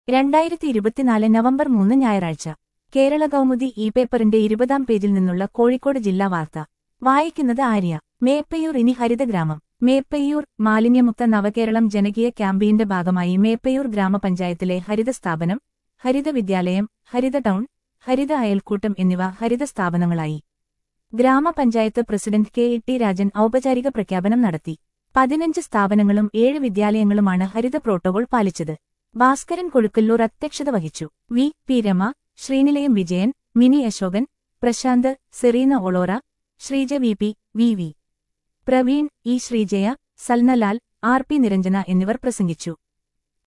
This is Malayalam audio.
രണ്ടായിരത്തി ഇരുപത്തിനാല് നവംബർ മൂന്ന് ഞായറാഴ്ച കേരള കൗമുദി ഇ പേപ്പറിന്റെ ഇരുപതാം പേജിൽ നിന്നുള്ള കോഴിക്കോട് ജില്ലാ വാർത്ത വായിക്കുന്നത് ആര്യ മേപ്പയ്യൂർ ഇനി ഹരിതഗ്രാമം മേപ്പയ്യൂർ മാലിന്യമുക്ത നവകേരളം ജനകീയ ക്യാമ്പയിന്റെ ഭാഗമായി മേപ്പയ്യൂർ ഗ്രാമപഞ്ചായത്തിലെ ഹരിത സ്ഥാപനം ഹരിത വിദ്യാലയം ഹരിത ടൗൺ ഹരിത അയൽക്കൂട്ടം എന്നിവ ഹരിത സ്ഥാപനങ്ങളായി ഗ്രാമപഞ്ചായത്ത് president K E T Rajan ഔപചാരിക പ്രഖ്യാപനം നടത്തി പതിനഞ്ച് സ്ഥാപനങ്ങളും ഏഴ് വിദ്യാലയങ്ങളുമാണ് ഹരിത പ്രോട്ടോകോൾ പാലിച്ചത് ഭാസ്കരൻ കൊഴുക്കല്ലൂർ അധ്യക്ഷത വഹിച്ചു V P Rama Sreenilayam Vijayan Mini Ashokan Prashanth Sereena Olora Sreeja V P V V Praveen E Sreejaya Salnalal R P Niranjana എന്നിവർ പ്രസംഗിച്ചു